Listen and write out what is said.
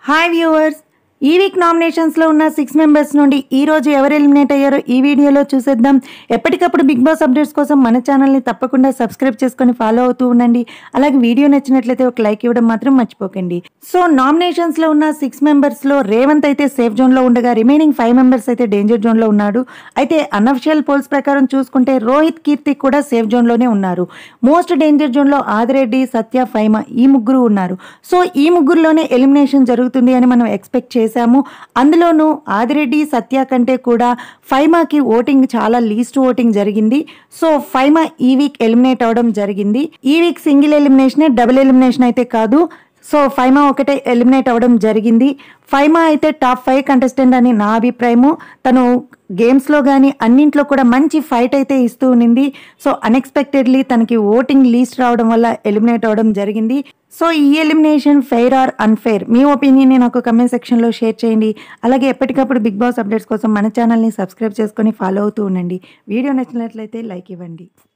hi viewers ఈ week నామినేషన్స్లో ఉన్న సిక్స్ మెంబర్స్ నుండి ఈ రోజు ఎవరు ఎలిమినేట్ అయ్యారో ఈ వీడియోలో చూసేద్దాం ఎప్పటికప్పుడు బిగ్ బాస్ అప్డేట్స్ కోసం మన ఛానల్ని తప్పకుండా సబ్స్క్రైబ్ చేసుకొని ఫాలో అవుతూ ఉండండి అలాగే వీడియో నచ్చినట్లయితే ఒక లైక్ ఇవ్వడం మాత్రం మర్చిపోకండి సో నామినేషన్స్లో ఉన్న సిక్స్ మెంబర్స్లో రేవంత్ అయితే సేఫ్ జోన్లో ఉండగా రిమైనింగ్ ఫైవ్ మెంబర్స్ అయితే డేంజర్ జోన్లో ఉన్నాడు అయితే అన్అఫిషియల్ పోల్స్ ప్రకారం చూసుకుంటే రోహిత్ కీర్తి కూడా సేఫ్ జోన్లోనే ఉన్నారు మోస్ట్ డేంజర్ జోన్లో ఆదిరెడ్డి సత్య ఫైమ ఈ ముగ్గురు ఉన్నారు సో ఈ ముగ్గురులోనే ఎలిమినేషన్ జరుగుతుంది అని మనం ఎక్స్పెక్ట్ చేశాము అందులోనూ ఆదిరెడ్డి సత్య కంటే కూడా ఫైమాకి ఓటింగ్ చాలా లీస్ట్ ఓటింగ్ జరిగింది సో ఫైమా ఈ వీక్ ఎలిమినేట్ అవడం జరిగింది ఈ week single elimination double elimination అయితే కాదు సో ఫైమా ఒకటే ఎలిమినేట్ అవ్వడం జరిగింది ఫైమా అయితే టాప్ ఫైవ్ కంటెస్టెంట్ అని నా అభిప్రాయము తను గేమ్స్లో కానీ అన్నింట్లో కూడా మంచి ఫైట్ అయితే ఇస్తూ ఉన్నింది సో అన్ఎక్స్పెక్టెడ్లీ తనకి ఓటింగ్ లీస్ట్ రావడం వల్ల ఎలిమినేట్ అవ్వడం జరిగింది సో ఈ ఎలిమినేషన్ ఫెయిర్ ఆర్ అన్ఫెయిర్ మీ ఒపీనియన్ని నాకు కమెంట్ సెక్షన్లో షేర్ చేయండి అలాగే ఎప్పటికప్పుడు బిగ్ బాస్ అప్డేట్స్ కోసం మన ఛానల్ని సబ్స్క్రైబ్ చేసుకొని ఫాలో అవుతూ ఉండండి వీడియో నచ్చినట్లయితే లైక్ ఇవ్వండి